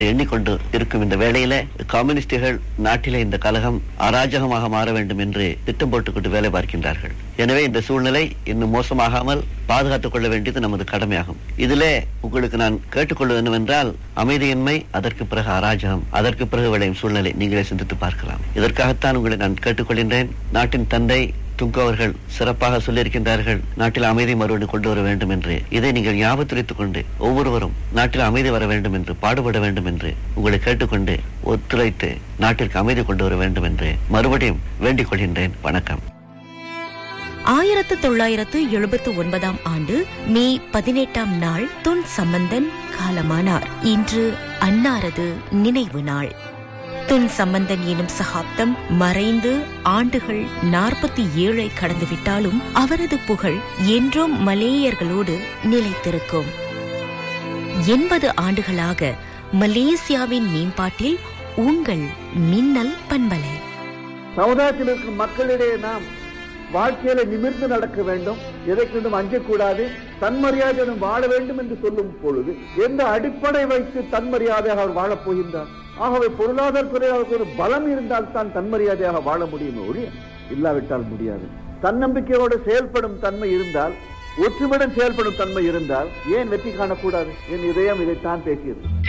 எண்ணிக்கொண்டு இருக்கும் இந்த வேளையில கம்யூனிஸ்டுகள் நாட்டிலே இந்த கலகம் அராஜகமாக மாற வேண்டும் என்று திட்டம் போட்டுக்கொண்டு வேலை பார்க்கின்றார்கள் எனவே இந்த சூழ்நிலை இன்னும் மோசமாகாமல் பாதுகாத்துக் கொள்ள வேண்டியது நமது கடமையாகும் இதிலே உங்களுக்கு நான் கேட்டுக்கொள்வது என்னவென்றால் அமைதியின்மை அதற்கு பிறகு அராஜகம் அதற்கு பிறகு விளையும் சூழ்நிலை நீங்களே சிந்தித்து பார்க்கலாம் இதற்காகத்தான் உங்களை நான் கேட்டுக்கொள்கின்றேன் நாட்டின் தந்தை துங்கோ அவர்கள் சிறப்பாக சொல்லியிருக்கின்றார்கள் நாட்டில் அமைதி மறுபடி கொண்டு வர வேண்டும் என்று இதை நீங்கள் ஞாபகத்துரைத்துக் கொண்டு ஒவ்வொருவரும் நாட்டில் அமைதி வர வேண்டும் என்று பாடுபட வேண்டும் என்று உங்களை கேட்டுக்கொண்டு ஒத்துழைத்து நாட்டிற்கு அமைதி கொண்டு வர வேண்டும் என்று மறுபடியும் வேண்டிக் கொள்கின்றேன் வணக்கம் ஆயிரத்து தொள்ளாயிரத்து எழுபத்து ஒன்பதாம் ஆண்டு மே பதினெட்டாம் நாள் துன் சம்பந்தன் காலமானார் இன்று அன்னாரது நினைவு நாள் துன் சம்பந்தன் எனும் சகாப்தம் மறைந்து ஆண்டுகள் நாற்பத்தி ஏழை கடந்துவிட்டாலும் அவரது புகழ் என்றும் மலேயர்களோடு நிலைத்திருக்கும் எண்பது ஆண்டுகளாக மலேசியாவின் மேம்பாட்டில் உங்கள் மின்னல் பண்பலை சமுதாயத்தில் இருக்கும் மக்களிடையே நாம் வாழ்க்கையில நிமிர்ந்து நடக்க வேண்டும் எதை கொண்டும் அஞ்சக்கூடாது தன்மரியாதையுடன் வாழ வேண்டும் என்று சொல்லும் பொழுது எந்த அடிப்படை வைத்து தன்மரியாதையாக அவர் வாழப் போகின்றார் ஆகவே பொருளாதார துறையில் அவருக்கு ஒரு பலம் இருந்தால் தான் தன்மரியாதையாக வாழ முடியும் ஒழிய இல்லாவிட்டால் முடியாது தன்னம்பிக்கையோடு செயல்படும் தன்மை இருந்தால் ஒற்றுமையுடன் செயல்படும் தன்மை இருந்தால் ஏன் வெற்றி காணக்கூடாது என் இதயம் இதைத்தான் பேசியது